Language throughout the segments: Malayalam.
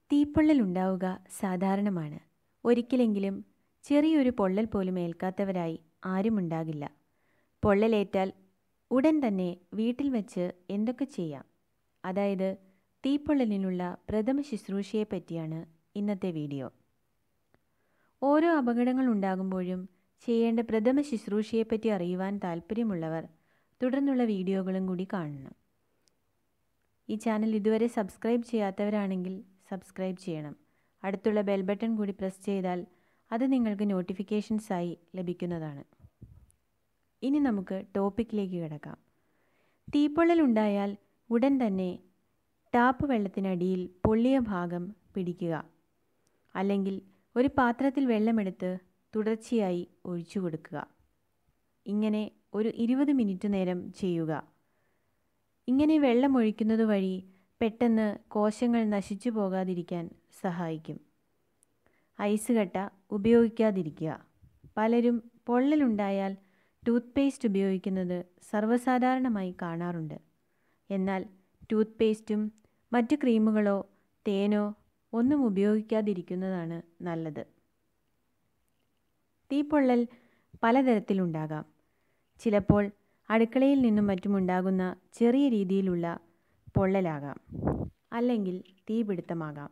തീപ്പൊള്ളൽ ഉണ്ടാവുക സാധാരണമാണ് ഒരിക്കലെങ്കിലും ചെറിയൊരു പൊള്ളൽ പോലും ഏൽക്കാത്തവരായി ആരുമുണ്ടാകില്ല പൊള്ളലേറ്റാൽ ഉടൻ തന്നെ വീട്ടിൽ വച്ച് എന്തൊക്കെ ചെയ്യാം അതായത് തീപ്പൊള്ളലിനുള്ള പ്രഥമ ശുശ്രൂഷയെ പറ്റിയാണ് ഇന്നത്തെ വീഡിയോ ഓരോ അപകടങ്ങൾ ഉണ്ടാകുമ്പോഴും ചെയ്യേണ്ട പ്രഥമ ശുശ്രൂഷയെപ്പറ്റി അറിയുവാൻ താല്പര്യമുള്ളവർ തുടർന്നുള്ള വീഡിയോകളും കൂടി കാണണം ഈ ചാനൽ ഇതുവരെ സബ്സ്ക്രൈബ് ചെയ്യാത്തവരാണെങ്കിൽ സബ്സ്ക്രൈബ് ചെയ്യണം അടുത്തുള്ള ബെൽ ബട്ടൺ കൂടി പ്രസ് ചെയ്താൽ അത് നിങ്ങൾക്ക് നോട്ടിഫിക്കേഷൻസായി ലഭിക്കുന്നതാണ് ഇനി നമുക്ക് ടോപ്പിക്കിലേക്ക് കിടക്കാം തീപ്പൊള്ളൽ ഉണ്ടായാൽ ഉടൻ തന്നെ ടാപ്പ് വെള്ളത്തിനടിയിൽ പൊള്ളിയ ഭാഗം പിടിക്കുക അല്ലെങ്കിൽ ഒരു പാത്രത്തിൽ വെള്ളമെടുത്ത് തുടർച്ചയായി ഒഴിച്ചു കൊടുക്കുക ഇങ്ങനെ ഒരു ഇരുപത് മിനിറ്റ് നേരം ചെയ്യുക ഇങ്ങനെ വെള്ളം ഒഴിക്കുന്നത് വഴി പെട്ടെന്ന് കോശങ്ങൾ നശിച്ചു പോകാതിരിക്കാൻ സഹായിക്കും ഐസ് കട്ട ഉപയോഗിക്കാതിരിക്കുക പലരും പൊള്ളലുണ്ടായാൽ ടൂത്ത് പേസ്റ്റ് ഉപയോഗിക്കുന്നത് സർവ്വസാധാരണമായി കാണാറുണ്ട് എന്നാൽ ടൂത്ത് പേസ്റ്റും മറ്റ് ക്രീമുകളോ തേനോ ഒന്നും ഉപയോഗിക്കാതിരിക്കുന്നതാണ് നല്ലത് തീപ്പൊള്ളൽ പലതരത്തിലുണ്ടാകാം ചിലപ്പോൾ അടുക്കളയിൽ നിന്നും മറ്റുമുണ്ടാകുന്ന ചെറിയ രീതിയിലുള്ള പൊള്ളലാകാം അല്ലെങ്കിൽ തീപിടുത്തമാകാം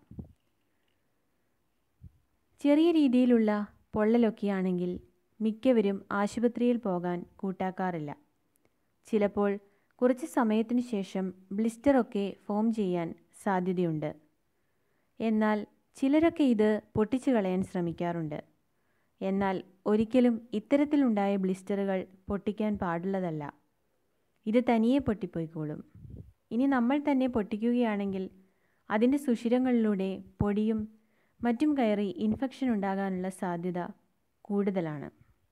ചെറിയ രീതിയിലുള്ള പൊള്ളലൊക്കെയാണെങ്കിൽ മിക്കവരും ആശുപത്രിയിൽ പോകാൻ കൂട്ടാക്കാറില്ല ചിലപ്പോൾ കുറച്ച് സമയത്തിനു ശേഷം ബ്ലിസ്റ്ററൊക്കെ ഫോം ചെയ്യാൻ സാധ്യതയുണ്ട് എന്നാൽ ചിലരൊക്കെ ഇത് പൊട്ടിച്ചു കളയാൻ ശ്രമിക്കാറുണ്ട് എന്നാൽ ഒരിക്കലും ഇത്തരത്തിലുണ്ടായ ബ്ലിസ്റ്ററുകൾ പൊട്ടിക്കാൻ പാടുള്ളതല്ല ഇത് തനിയെ പൊട്ടിപ്പോയിക്കോളും ഇനി നമ്മൾ തന്നെ പൊട്ടിക്കുകയാണെങ്കിൽ അതിൻ്റെ സുഷിരങ്ങളിലൂടെ പൊടിയും മറ്റും കയറി ഇൻഫെക്ഷൻ ഉണ്ടാകാനുള്ള സാധ്യത കൂടുതലാണ്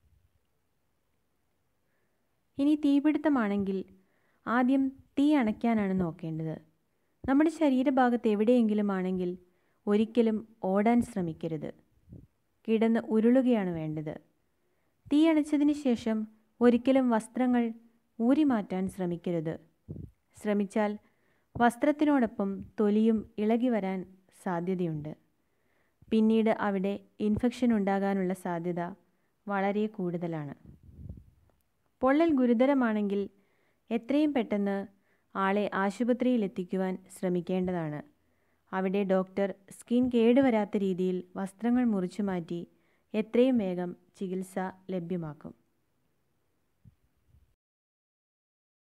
ഇനി തീപിടുത്തമാണെങ്കിൽ ആദ്യം തീ അണയ്ക്കാനാണ് നോക്കേണ്ടത് നമ്മുടെ ശരീരഭാഗത്ത് എവിടെയെങ്കിലും ആണെങ്കിൽ ഒരിക്കലും ഓടാൻ ശ്രമിക്കരുത് കിടന്ന് ഉരുളുകയാണ് വേണ്ടത് തീ അണച്ചതിന് ശേഷം ഒരിക്കലും വസ്ത്രങ്ങൾ ഊരി മാറ്റാൻ ശ്രമിക്കരുത് ശ്രമിച്ചാൽ വസ്ത്രത്തിനോടൊപ്പം തൊലിയും ഇളകി വരാൻ സാധ്യതയുണ്ട് പിന്നീട് അവിടെ ഇൻഫെക്ഷൻ ഉണ്ടാകാനുള്ള സാധ്യത വളരെ കൂടുതലാണ് പൊള്ളൽ ഗുരുതരമാണെങ്കിൽ എത്രയും പെട്ടെന്ന് ആളെ ആശുപത്രിയിൽ എത്തിക്കുവാൻ ശ്രമിക്കേണ്ടതാണ് അവിടെ ഡോക്ടർ സ്കിൻ കേടുവരാത്ത രീതിയിൽ വസ്ത്രങ്ങൾ മുറിച്ചു മാറ്റി എത്രയും വേഗം ചികിത്സ ലഭ്യമാക്കും